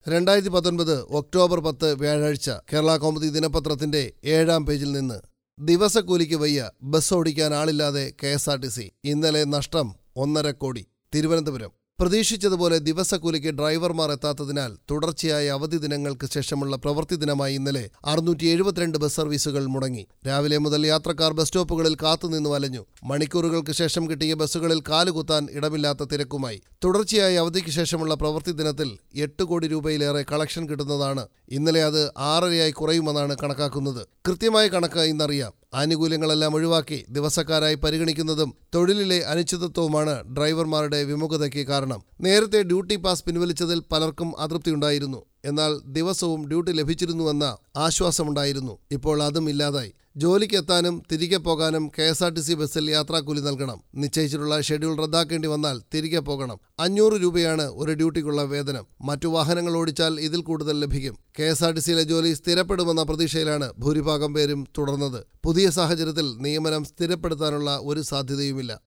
രണ്ടായിരത്തി പത്തൊൻപത് ഒക്ടോബർ പത്ത് വ്യാഴാഴ്ച കേരള കൗമുദി ദിനപത്രത്തിന്റെ ഏഴാം പേജിൽ നിന്ന് ദിവസക്കൂലിക്ക് വയ്യ ബസ് ഓടിക്കാൻ ആളില്ലാതെ K S R T C ഇന്നലെ നഷ്ടം ഒന്നര കോടി തിരുവനന്തപുരം പ്രതീക്ഷിച്ചതുപോലെ ദിവസക്കൂലിക്ക് ഡ്രൈവർമാർ എത്താത്തതിനാൽ തുടർച്ചയായ അവധി ദിനങ്ങൾക്ക് ശേഷമുള്ള പ്രവൃത്തി ദിനമായി ഇന്നലെ അറുന്നൂറ്റി എഴുപത്തിരണ്ട് ബസ് സർവീസുകൾ മുടങ്ങി രാവിലെ മുതൽ യാത്രക്കാർ ബസ് സ്റ്റോപ്പുകളിൽ കാത്തുനിന്നു വലഞ്ഞു മണിക്കൂറുകൾക്ക് ശേഷം കിട്ടിയ ബസ്സുകളിൽ കാലുകുത്താൻ ഇടമില്ലാത്ത തിരക്കുമായി തുടർച്ചയായ അവധിക്ക് ശേഷമുള്ള പ്രവൃത്തി ദിനത്തിൽ എട്ട് കോടി രൂപയിലേറെ കളക്ഷൻ കിട്ടുന്നതാണ് ഇന്നലെ അത് ആറരയായി കുറയുമെന്നാണ് കണക്കാക്കുന്നത് കൃത്യമായ കണക്ക് ഇന്നറിയാം ആനുകൂല്യങ്ങളെല്ലാം ഒഴിവാക്കി ദിവസക്കാരായി പരിഗണിക്കുന്നതും തൊഴിലിലെ അനിശ്ചിതത്വവുമാണ് ഡ്രൈവർമാരുടെ വിമുഖതയ്ക്ക് കാരണം നേരത്തെ ഡ്യൂട്ടി പാസ് പിൻവലിച്ചതിൽ പലർക്കും അതൃപ്തിയുണ്ടായിരുന്നു എന്നാൽ ദിവസവും ഡ്യൂട്ടി ലഭിച്ചിരുന്നുവെന്ന ആശ്വാസമുണ്ടായിരുന്നു ഇപ്പോൾ അതും ഇല്ലാതായി ജോലിക്കെത്താനും തിരികെ പോകാനും K S R T C ബസ്സിൽ യാത്രാക്കൂലി നൽകണം നിശ്ചയിച്ചിട്ടുള്ള ഷെഡ്യൂൾ റദ്ദാക്കേണ്ടി വന്നാൽ തിരികെ പോകണം അഞ്ഞൂറ് രൂപയാണ് ഒരു ഡ്യൂട്ടിക്കുള്ള വേതനം മറ്റു വാഹനങ്ങൾ ഓടിച്ചാൽ ഇതിൽ കൂടുതൽ ലഭിക്കും കെ എസ് ആർ ടി സിയിലെ ജോലി സ്ഥിരപ്പെടുമെന്ന പ്രതീക്ഷയിലാണ് ഭൂരിഭാഗം പേരും തുടർന്നത് പുതിയ സാഹചര്യത്തിൽ നിയമനം സ്ഥിരപ്പെടുത്താനുള്ള ഒരു സാധ്യതയുമില്ല